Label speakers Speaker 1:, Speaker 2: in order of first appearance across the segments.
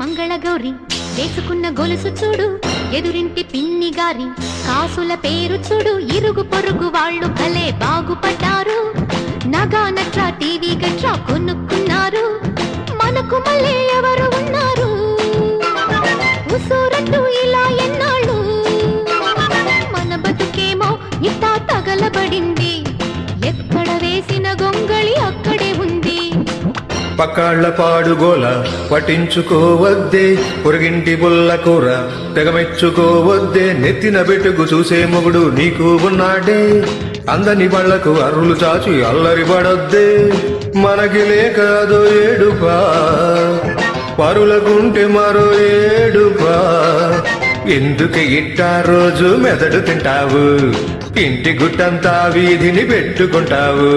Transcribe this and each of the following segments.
Speaker 1: మంగళగౌరి వేసుకున్న గొలుసు చూడు ఎదురింటి పిన్ని గారి కాసుల పేరు చూడు ఇరుగు పొరుగు వాళ్ళు భలే బాగుపడ్డారు నగా నట్రా టీవీ గట్రా కొనుక్కున్నారు మనకు మళ్ళీ ఎవరు ఉన్నారు ఉసూరట్టు ఇలా ఎన్నాళ్ళు మన బతుకేమో ఇట్టా తగలబడింది ఎక్కడ వేసిన గొంగళి అక్కడే ఉంది
Speaker 2: పక్కాళ్ల పాడుగోల పట్టించుకోవద్దే పొరుగింటి బుల్ల కూర తెగమెచ్చుకోవద్దే నెత్తిన బెట్టుకు చూసే మొగుడు నీకు ఉన్నాడే అందని బళ్లకు అర్రులు చాచి అల్లరి పడొద్దే మనకి లేకదో ఏడుపా పరులకుంటే మరో ఏడుపా ఎందుకు ఇట్టా రోజు మెదడు తింటావు ఇంటి గుట్టంతా వీధిని పెట్టుకుంటావు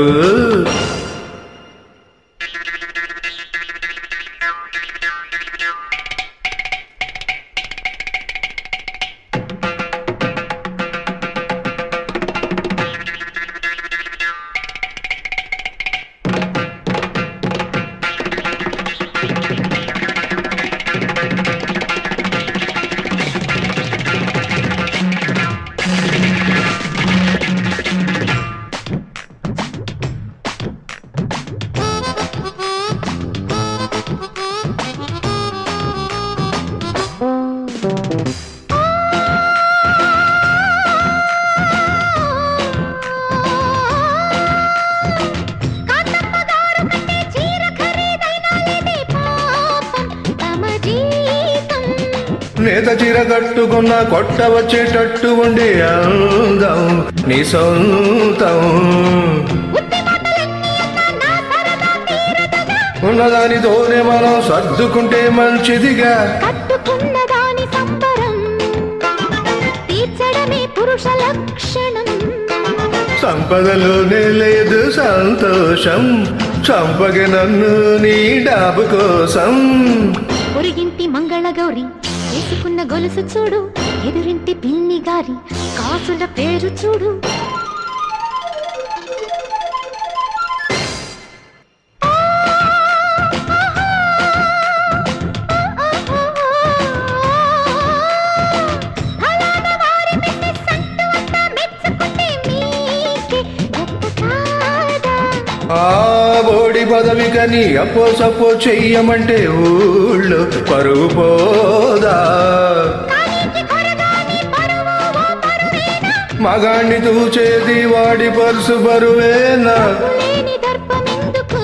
Speaker 1: కాంతమ్మ గారు కట్టే చీర ఖరీదైనా లేదే పాపం తమ జీతం
Speaker 2: నేత చీర కట్టుకున్న కొట్ట వచ్చేటట్టు ఉండే అందం నీ సొంతం
Speaker 1: ఉత్తి మాటలన్నీ అన్నా నా సరదా తీరదగా
Speaker 2: ఉన్నదానితోనే మనం సర్దుకుంటే మంచిదిగా
Speaker 1: కట్టుకున్న దాని సంబరం తీర్చడమే పురుష లక్షణం
Speaker 2: సంపదలోనే లేదు సంతోషం చంపగ నన్ను నీ డాబు కోసం
Speaker 1: పొరిగింటి మంగళగౌరి వేసుకున్న గొలుసు చూడు ఎదురింటి పిన్ని గారి కాసుల పేరు చూడు ఫలానా వారి మిస్సెస్ అంటూ అంతా మెచ్చుకుంటే మీకే గొప్ప కాదా
Speaker 2: ఆ బోడి పదవి కని అప్పో సప్పో చెయ్యమంటే ఊళ్ళో పరువు పోదా
Speaker 1: కానీకి కొరగాని పరువు ఓ పరువేనా
Speaker 2: మగాణ్ణి తూచేది వాడి పరుసు బరువేనా
Speaker 1: లేని దర్పమెందుకు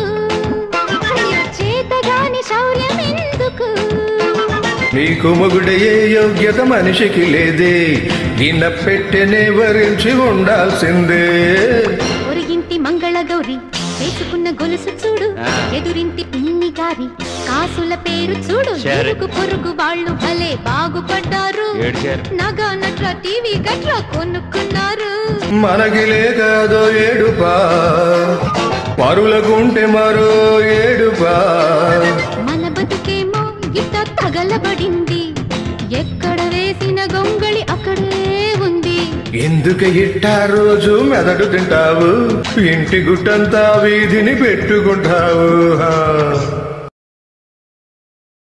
Speaker 1: చేతగాని శౌర్యమెందుకు
Speaker 2: నీకు మొగుడయ్యే యోగ్యత మనిషికి లేదే గిన్నె పెట్టెనే వరించి ఉండాల్సిందే
Speaker 1: ఒరిగింటి మంగళగౌరి వేసుకున్న గొలుసు చూడు ఎదురింటి పిన్ని గారి కాసుల పేరు చూడు
Speaker 3: సరే.
Speaker 1: ఇరుగు పొరుగు వాళ్ళు భలే బాగుపడ్డారు
Speaker 3: ఏడ్చారు.
Speaker 1: నగా నట్ర టీవీ గట్రా కొనుక్కున్నారు
Speaker 2: మనకి లేకదో ఏడుపా పరులకుంటే మరో ఏడుపా
Speaker 1: మన బతుకేమో ఇట్ట తగలబడింది ఎక్కడ వేసిన గొంగళి అక్కడే ఉంది
Speaker 2: ఎందుకు ఇట్టా రోజు మెదడు తింటావు ఇంటి గుట్టంతా వీధిని పెట్టుకుంటావు హా.